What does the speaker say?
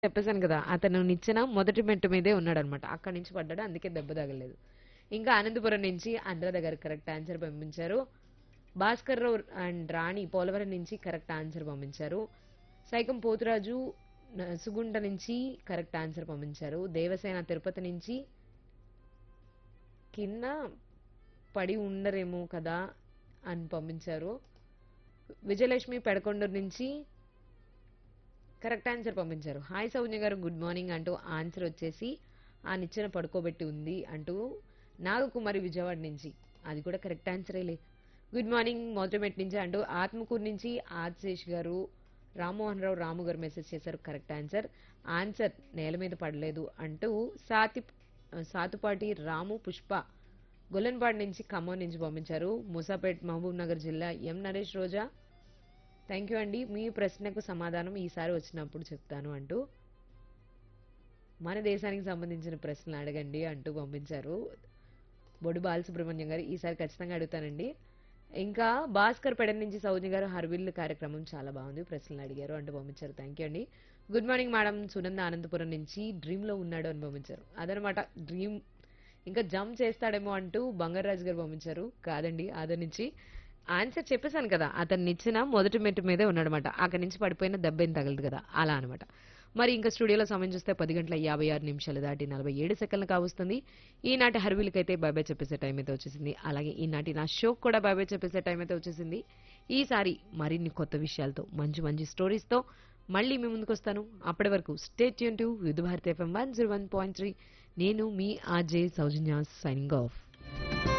చెప్పేసాను కదా! అతను నిచ్చెన మొదటి మెట్టు మీదే ఉన్నాడనమాట. అక్కడి నుంచి పడ్డాడు. అందుకే దెబ్బ తగలలేదు. ఇంకా అనంతపురం నుంచి అనురాధ గారు కరెక్ట్ ఆన్సర్ పంపించారు. భాస్కర్‌రావు అండ్ రాణి పోలవరం నుంచి కరెక్ట్ ఆన్సర్ పంపించారు. సైకం పోతురాజు నసుగుంట నుంచి కరెక్ట్ ఆన్సర్ పంపించారు. దేవసేన తిరుపతి నుంచి కింద పడి ఉండరేమో కదా! అని పంపించారు. విజయలక్ష్మి పెడకొండూరు నుంచి కరెక్ట్ ఆన్సర్ పంపించారు. Hi Soujna garu good morning అంటూ ఆన్సర్ వచ్చేసి ఆ నిచ్చెన పడుకోబెట్టి ఉంది అంటూ నాగకుమారి విజయవాడ నుంచి అది కూడా కరెక్ట్ ఆన్సరేలే. గుడ్ మార్నింగ్ మొదటిమెట్ నుంచి అంటూ ఆత్మకూరు నుంచి ఆదిశేష్ గారు రామ్మోహన్ రావు రాము గారు మెసేజ్ చేశారు కరెక్ట్ ఆన్సర్. ఆన్సర్ నేల మీద పడలేదు అంటూ సాతి సాతుపాటి రాము పుష్ప గొల్లన్పాడు నుంచి ఖమ్మం నుంచి పంపించారు. మూసాపేట్ మహబూబ్ నగర్ జిల్లా M Naresh Roja thank you అండి. మీ ప్రశ్నకు సమాధానం ఈసారి వచ్చినప్పుడు చెప్తాను అంటూ మన దేశానికి సంబంధించిన ప్రశ్నలు అడగండి అంటూ పంపించారు. బొడు బాలసుబ్రహ్మణ్యం గారు ఈసారి ఖచ్చితంగా అడుగుతానండి. ఇంకా భాస్కర్ పెడ నుంచి సౌజ్ఞ గారు హర్విల్లు కార్యక్రమం చాలా బాగుంది. ప్రశ్నలు అడిగారు అంటూ పంపించారు. థ్యాంక్ యూ అండి. Good morning madam Sunanda Anantapur నుంచి డ్రీమ్‌లో ఉన్నాడు అని పంపించారు. అదనమాట డ్రీమ్ ఇంకా జంప్ చేస్తాడేమో అంటూ బంగారాజు గారు పంపించారు. కాదండి ఆదర్ నుంచి ఆన్సర్ చెప్పేసాను కదా! అతను నిచ్చెన మొదటి మెట్టు మీదే ఉన్నాడనమాట. అక్కడి నుంచి పడిపోయిన దెబ్బేం తగలదు కదా! అలా అనమాట. మరి ఇంకా స్టూడియోలో సమయం చూస్తే 10 గంటల 56 నిమిషాలు దాటి 47 సెకన్లు కావస్తుంది. ఈనాటి హర్విల్‌కైతే బై బై చెప్పేసే టైం అయితే వచ్చేసింది. అలాగే ఈనాటి నా షోకి కూడా బై బై చెప్పేసే టైం అయితే వచ్చేసింది. ఈసారి మరిన్ని కొత్త విషయాలతో మంచి మంచి స్టోరీస్‌తో మళ్ళీ మీ ముందుకొస్తాను. అప్పటి వరకు స్టే ట్యూన్ టు వివిధ భారతి ఎఫ్ఎం 101.3 నేను మీ ఆర్‌జే సౌజన్య సైనింగ్ ఆఫ్.